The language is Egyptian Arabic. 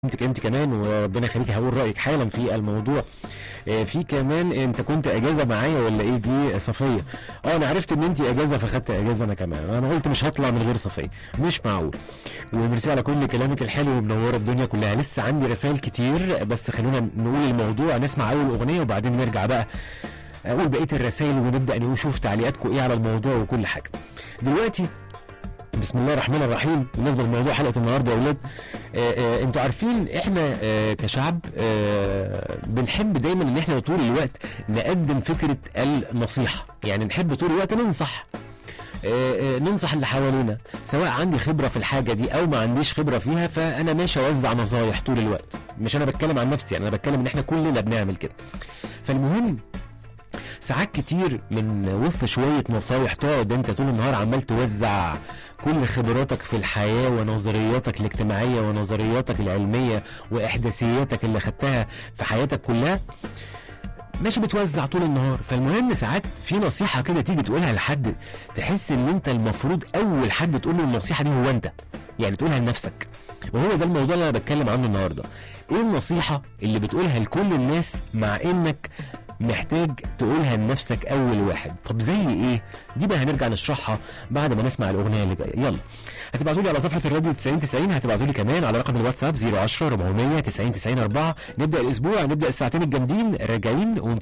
انت انت كمان وربنا يخليك هقول رايك حالا في الموضوع آه، في كمان انت كنت اجازه معايا ولا ايه دي صفيه اه انا عرفت ان انت اجازه فخدت اجازه انا كمان انا قلت مش هطلع من غير صفيه مش معقول وميرسي على كل كلامك الحلو ومنوره الدنيا كلها لسه عندي رسائل كتير بس خلونا نقول الموضوع نسمع اول اغنيه وبعدين نرجع بقى اقول بقيه الرسائل ونبدا نشوف تعليقاتكم ايه على الموضوع وكل حاجه دلوقتي بسم الله الرحمن الرحيم بالنسبه لموضوع حلقه النهارده يا اولاد آه، آه، انتوا عارفين احنا آه، كشعب آه، بنحب دايما ان احنا طول الوقت نقدم فكره النصيحه يعني نحب طول الوقت ننصح آه، آه، ننصح اللي حوالينا سواء عندي خبره في الحاجه دي او ما عنديش خبره فيها فانا ماشي اوزع نصايح طول الوقت مش انا بتكلم عن نفسي يعني انا بتكلم ان احنا كلنا بنعمل كده فالمهم ساعات كتير من وسط شوية نصايح تقعد انت طول النهار عمال توزع كل خبراتك في الحياة ونظرياتك الاجتماعية ونظرياتك العلمية وإحداثياتك اللي خدتها في حياتك كلها ماشي بتوزع طول النهار فالمهم ساعات في نصيحة كده تيجي تقولها لحد تحس ان انت المفروض اول حد تقول له النصيحة دي هو انت يعني تقولها لنفسك وهو ده الموضوع اللي انا بتكلم عنه النهارده ايه النصيحة اللي بتقولها لكل الناس مع انك محتاج تقولها لنفسك اول واحد طب زي ايه دي بقى هنرجع نشرحها بعد ما نسمع الاغنيه اللي جايه يلا هتبعتوا لي على صفحه الراديو 90 90 هتبعتوا لي كمان على رقم الواتساب 010 400 90 90 4 نبدا الاسبوع نبدا الساعتين الجامدين راجعين